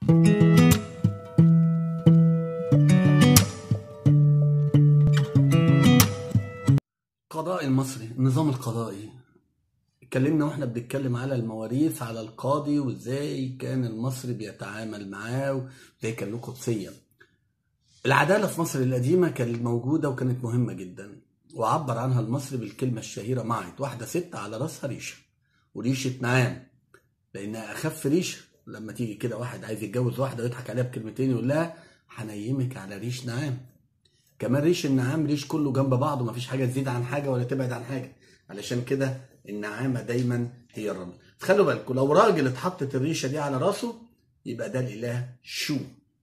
القضاء المصري النظام القضائي اتكلمنا واحنا بنتكلم على المواريث على القاضي وازاي كان المصري بيتعامل معاه وازاي كان له قدسيه العداله في مصر القديمه كانت موجوده وكانت مهمه جدا وعبر عنها المصري بالكلمه الشهيره معت واحده ست على راسها ريشه وريشه نعام لانها اخف ريشه لما تيجي كده واحد عايز يتجوز واحده ويضحك عليها بكلمتين يقول لها هنيمك على ريش نعام كمان ريش النعام ريش كله جنب بعضه مفيش حاجه تزيد عن حاجه ولا تبعد عن حاجه علشان كده النعامه دايما هي الرمز خلوا بالكم لو راجل اتحطت الريشه دي على راسه يبقى ده الاله شو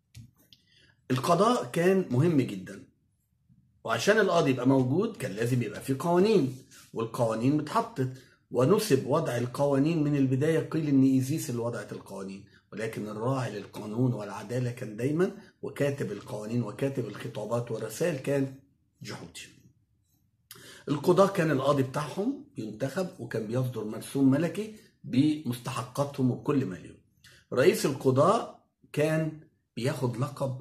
القضاء كان مهم جدا وعشان القاضي يبقى موجود كان لازم يبقى فيه قوانين والقوانين اتحطت ونسب وضع القوانين من البدايه قيل ان ايزيس اللي وضعت القوانين ولكن الراعي للقانون والعداله كان دايما وكاتب القوانين وكاتب الخطابات والرسائل كان جحوتي القضاة كان القاضي بتاعهم ينتخب وكان بيصدر مرسوم ملكي بمستحقاتهم وبكل ما ليهم رئيس القضاء كان بياخد لقب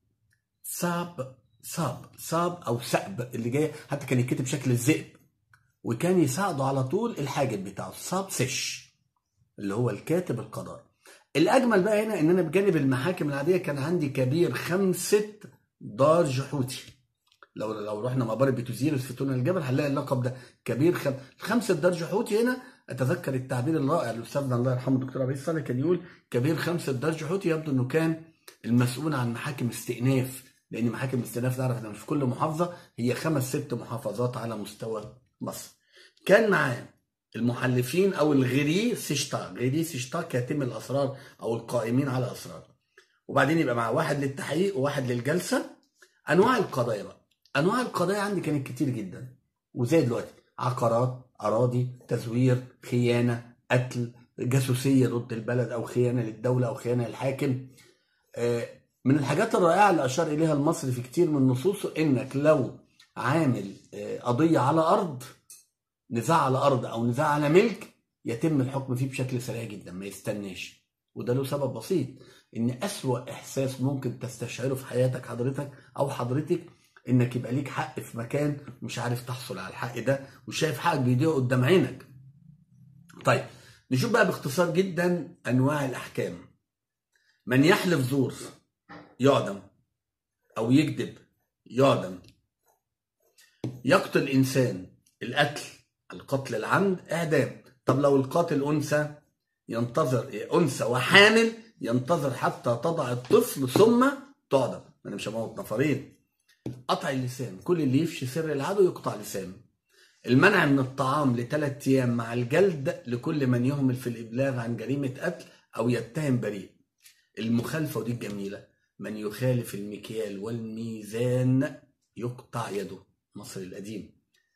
صاب صاب صاب او سأب اللي جاي حتى كان يتكتب شكل الذئب وكان يساعده على طول الحاجب بتاعه صاب سش اللي هو الكاتب القضاء الاجمل بقى هنا ان انا بجانب المحاكم العاديه كان عندي كبير خمسه دار جحوتي لو لو رحنا مقبره بتوزيرس في تونل الجبل هنلاقي اللقب ده كبير خم... خمسه دار جحوتي هنا اتذكر التعبير الرائع لاستاذنا الله يرحمه الدكتور عبد الصالح كان يقول كبير خمسه دار جحوتي يبدو انه كان المسؤول عن محاكم استئناف لان محاكم الاستئناف نعرف ان مش في كل محافظه هي خمس ست محافظات على مستوى مصر كان معاه المحلفين او الغيري سيشتا غيري سيشتا كاتم الاسرار او القائمين على اسرار وبعدين يبقى مع واحد للتحقيق وواحد للجلسه انواع القضايا بقى انواع القضايا عندي كانت كتير جدا وزي دلوقتي عقارات اراضي تزوير خيانه قتل جاسوسيه ضد البلد او خيانه للدوله او خيانه للحاكم من الحاجات الرائعه اللي اشار اليها المصري في كتير من نصوصه انك لو عامل قضيه على ارض نزاع على ارض او نزاع على ملك يتم الحكم فيه بشكل سريع جدا ما يستناش وده له سبب بسيط ان اسوا احساس ممكن تستشعره في حياتك حضرتك او حضرتك انك يبقى ليك حق في مكان مش عارف تحصل على الحق ده وشايف حقك بيضيع قدام عينك طيب نشوف بقى باختصار جدا انواع الاحكام من يحلف زور يعدم او يكذب يعدم يقتل انسان القتل القتل العمد اعدام طب لو القاتل انثى ينتظر انثى وحامل ينتظر حتى تضع الطفل ثم تعدم انا مش هموت نفرين قطع اللسان كل اللي يفشي سر العدو يقطع لسانه المنع من الطعام لثلاث ايام مع الجلد لكل من يهمل في الابلاغ عن جريمه قتل او يتهم بريء المخالفه ودي الجميله من يخالف المكيال والميزان يقطع يده مصر القديم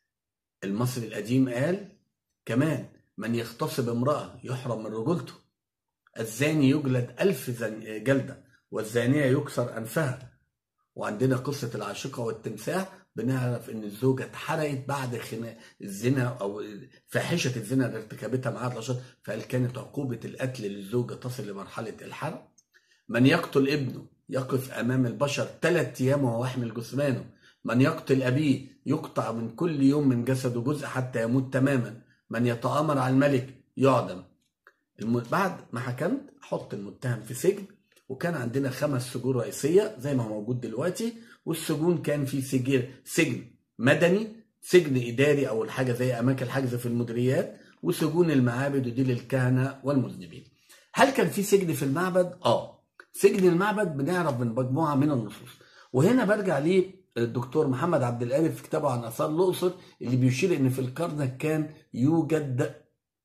المصري القديم قال كمان من يغتصب امرأة يحرم من رجولته الزاني يجلد ألف جلدة والزانية يكسر أنفها وعندنا قصة العاشقة والتمساح بنعرف ان الزوجة اتحرقت بعد خناق الزنا او فاحشة الزنا اللي ارتكبتها معاها الاشخاص فهل كانت عقوبة القتل للزوجة تصل لمرحلة الحرق؟ من يقتل ابنه يقف امام البشر ثلاث ايام وهو يحمل جثمانه من يقتل أبيه يقطع من كل يوم من جسده جزء حتى يموت تماما من يتآمر على الملك يعدم الم... بعد ما حكمت أحط المتهم في سجن وكان عندنا خمس سجون رئيسية زي ما هو موجود دلوقتي والسجون كان في سجن سجن مدني سجن إداري أو الحاجة زي أماكن الحجز في المديريات وسجون المعابد ودي للكهنة والمذنبين هل كان في سجن في المعبد؟ آه سجن المعبد بنعرف من مجموعة من النصوص وهنا برجع ليه الدكتور محمد عبد القادر في كتابه عن اثار الاقصر اللي بيشير ان في الكرنك كان يوجد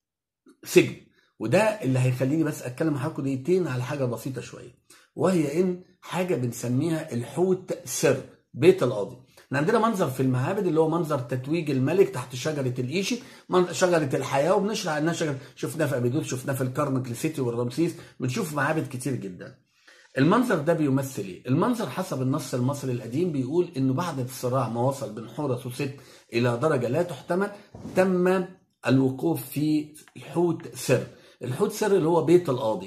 سجن وده اللي هيخليني بس اتكلم معاكم دقيقتين على حاجه بسيطه شويه وهي ان حاجه بنسميها الحوت سر بيت القاضي احنا عندنا منظر في المعابد اللي هو منظر تتويج الملك تحت شجره الايشي شجره الحياه وبنشرح انها شجره شفناها في ابيدوس شفناها في الكرنك لسيتي والرمسيس بنشوف معابد كتير جدا المنظر ده بيمثل ايه؟ المنظر حسب النص المصري القديم بيقول انه بعد الصراع ما وصل بين حورس وست الى درجه لا تحتمل تم الوقوف في حوت سر، الحوت سر اللي هو بيت القاضي.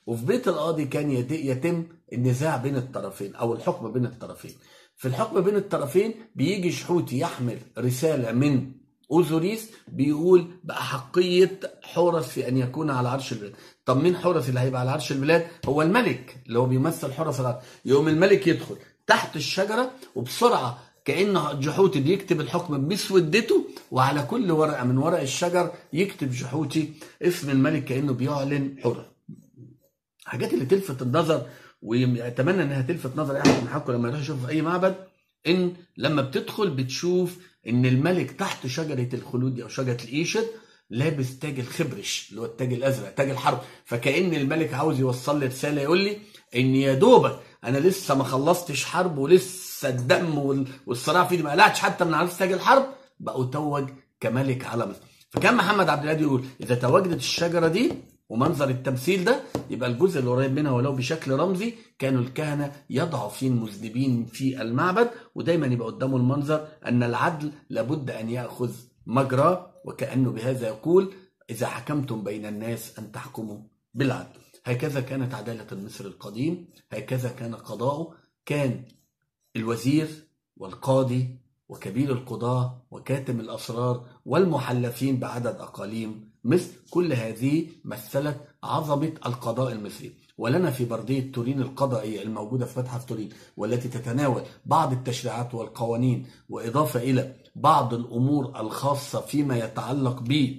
وفي بيت القاضي كان يت- يتم النزاع بين الطرفين او الحكم بين الطرفين في الحكم بين الطرفين بيجي شحوتي يحمل رسالة من أوزوريس بيقول بأحقية حورس في أن يكون على عرش البلاد طب مين حورس اللي هيبقى على عرش البلاد هو الملك اللي هو بيمثل حورس العرش يقوم الملك يدخل تحت الشجرة وبسرعة كأنه جحوتي بيكتب الحكم بسودته وعلى كل ورقة من ورق الشجر يكتب جحوتي اسم الملك كأنه بيعلن حورس الحاجات اللي تلفت النظر واتمنى انها تلفت نظر اي حد من حقه لما يروح يشوف في اي معبد ان لما بتدخل بتشوف ان الملك تحت شجره الخلود دي او شجره الايشد لابس تاج الخبرش اللي هو التاج الازرق تاج الحرب فكأن الملك عاوز يوصل لي رساله يقول لي ان يا دوبك انا لسه ما خلصتش حرب ولسه الدم وال- والصراع في ايدي ما قلعتش حتى من على تاج الحرب بقى اتوج كملك على مصر فكان محمد عبد الهادي يقول اذا تواجدت الشجره دي ومنظر التمثيل ده يبقى الجزء اللي قريب منها ولو بشكل رمزي كانوا الكهنه يضعوا فيه المذنبين في المعبد ودايما يبقى قدامه المنظر ان العدل لابد ان ياخذ مجراه وكانه بهذا يقول اذا حكمتم بين الناس ان تحكموا بالعدل هكذا كانت عداله المصري القديم هكذا كان قضاؤه كان الوزير والقاضي وكبير القضاة وكاتم الأسرار والمحلفين بعدد أقاليم مصر كل هذه مثلت عظمة القضاء المصري ولنا في بردية تورين القضائية الموجودة في متحف تورين والتي تتناول بعض التشريعات والقوانين وإضافة إلى بعض الأمور الخاصة فيما يتعلق ب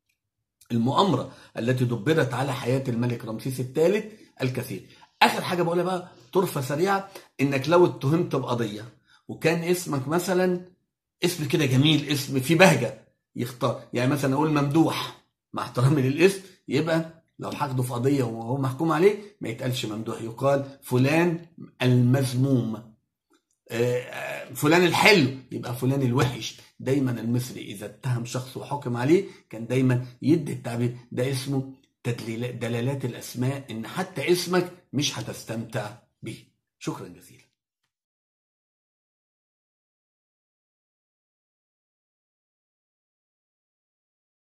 المؤامرة التي دبرت على حياة الملك رمسيس الثالث الكثير آخر حاجة بقولها بقى طرفة سريعة إنك لو اتهمت بقضية وكان اسمك مثلا اسم كده جميل اسم فيه بهجة يختار يعني مثلا أقول ممدوح مع احترامي للاسم يبقى لو هاخده في قضية وهو محكوم عليه ما يتقالش ممدوح يقال فلان المذموم آه، فلان الحلو يبقى فلان الوحش دايما المصري اذا اتهم شخص وحكم عليه كان دايما يدي التعبير ده اسمه تدليل- دلالات الاسماء ان حتى اسمك مش هتستمتع به شكرا جزيلا